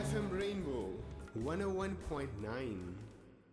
FM Rainbow 101.9.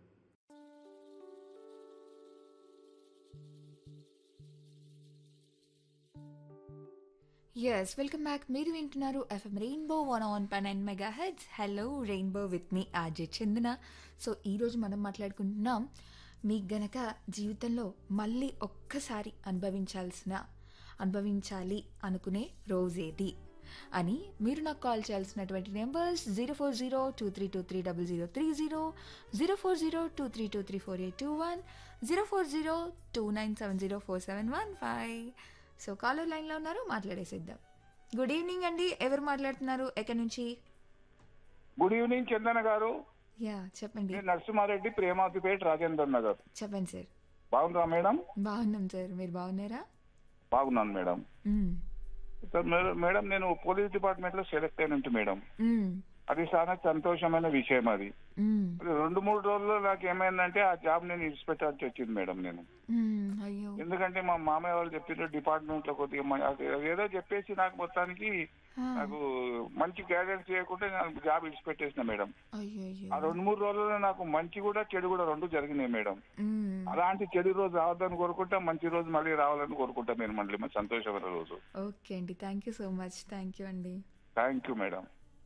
Yes welcome back మీరు వింటున్నారు FM Rainbow one on fun and mega heads hello Rainbow with మీ RJ Chandana so ఈరోజు మనం మాట్లాడుకుంటున్నాం మీకు గనక జీవితంలో మళ్ళీ ఒక్కసారి అనుభవించాల్సిన అనుభవించాలి అనుకునే రోజేది అని మీరు నాకు కాల్ చేయాల్సినటువంటి numbers zero four zero two three two three double zero three zero zero four zero two three two three four eight two one zero four zero two nine seven zero four seven one five so caller లైన్లో ఉన్నారు మాట్లాడేసిద్దాం good evening అండి ఎవరు మాట్లాడుతున్నారు ఎక్కడి నుంచి good evening చందన గారు yeah చెప్పండి నేను నరసింహారెడ్డి ప్రేమాతిపేట రాజేందర్ నగర్ చెప్పండి సార్ బాగుందా మేడం బాగున్నాం సార్ మీరు బాగున్నారా బాగున్నాను మేడం మ్మ్. సార్ మేడం- మేడం నేను పోలీస్ డిపార్ట్మెంట్ లో సెలెక్ట్ అయినట్టు మేడం మ్మ్. అది చాలా సంతోషమైన విషయం అది మ్మ్. అది రెండు మూడు రోజుల్లో నాకు ఏమైందంటే ఆ జాబ్ నేను ఇడిచిపెట్టాల్సి వచ్చింది మేడం నేను మ్మ్. అయ్యో ఎందుకంటే మా మామయ్య వాళ్ళు చెప్పిన డిపార్ట్మెంట్ లో కొద్దిగా మ- అది ఏదో చెప్పేసి నాకు మొత్తానికి ఆ. నాకు మంచి గైడెన్స్ చేయకుంటే నాకు జాబ్ ఇడిచిపెట్టేసిన మేడం అయ్యో అయ్యో ఆ రెండు మూడు రోజుల్లో నాకు మంచి కూడా చెడు కూడా రెండు జరిగినాయి మేడం మ్మ్. అలాంటి చెడు రోజు రావద్దని కోరుకుంటా మంచి రోజు మళ్ళీ రావాలని కోరుకుంటా నేను మళ్ళీ మా సంతోషమైన రోజు ఓకే అండి thank you so much thank you అండి thank you madam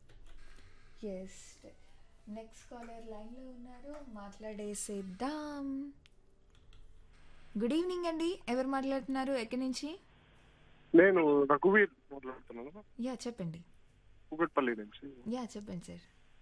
yes next caller లైన్లో ఉన్నారు మాట్లాడేసేద్దాం గుడ్ ఈవినింగ్ అండి ఎవరు మాట్లాడుతున్నారు ఎక్కడి నుంచి నేను రఘువీర్ మాట్లాడుతున్నాను యా చెప్పండి కుకట్పల్లి నుంచి యా చెప్పండి సార్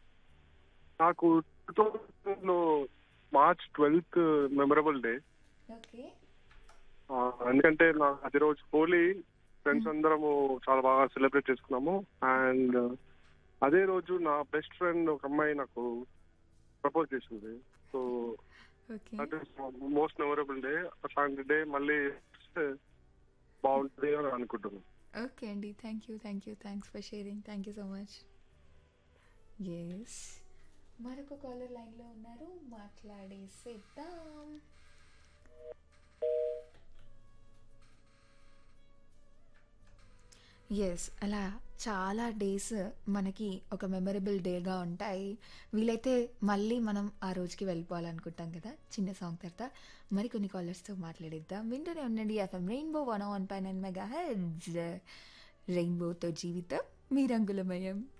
నాకు టూ లో March twelfth memorable day okay ఎందుకంటే నా అది రోజు హోలీ ఫ్రెండ్స్ అందరము చాలా బాగా సెలబ్రేట్ చేసుకున్నాము అండ్ అదే రోజు నా బెస్ట్ ఫ్రెండ్ ఒక అమ్మాయి నాకు ప్రపోజ్ చేసింది so okay that is most memorable day అట్లాంటి డే మళ్ళీ వస్తే బాగుంటుంది అని అనుకుంటున్నాను ఓకే అండి thank you thank you thanks for sharing thank you so much yes మరొక కాలర్ లైన్లో ఉన్నారు మాట్లాడేసేద్దాం ఎస్ అలా చాలా డేస్ మనకి ఒక మెమరబుల్ డేగా ఉంటాయి వీలైతే మళ్ళీ మనం ఆ రోజుకి వెళ్ళిపోవాలనుకుంటాం కదా చిన్న సాంగ్ తర్వాత మరికొన్ని కాలర్స్తో మాట్లాడిద్దాం వింటూనే ఉండండి ఎఫ్ఎం రెయిన్బో వన్ ఆన్ పైన మెగా హెడ్స్ రెయిన్బోతో జీవితం మీ రంగులమయం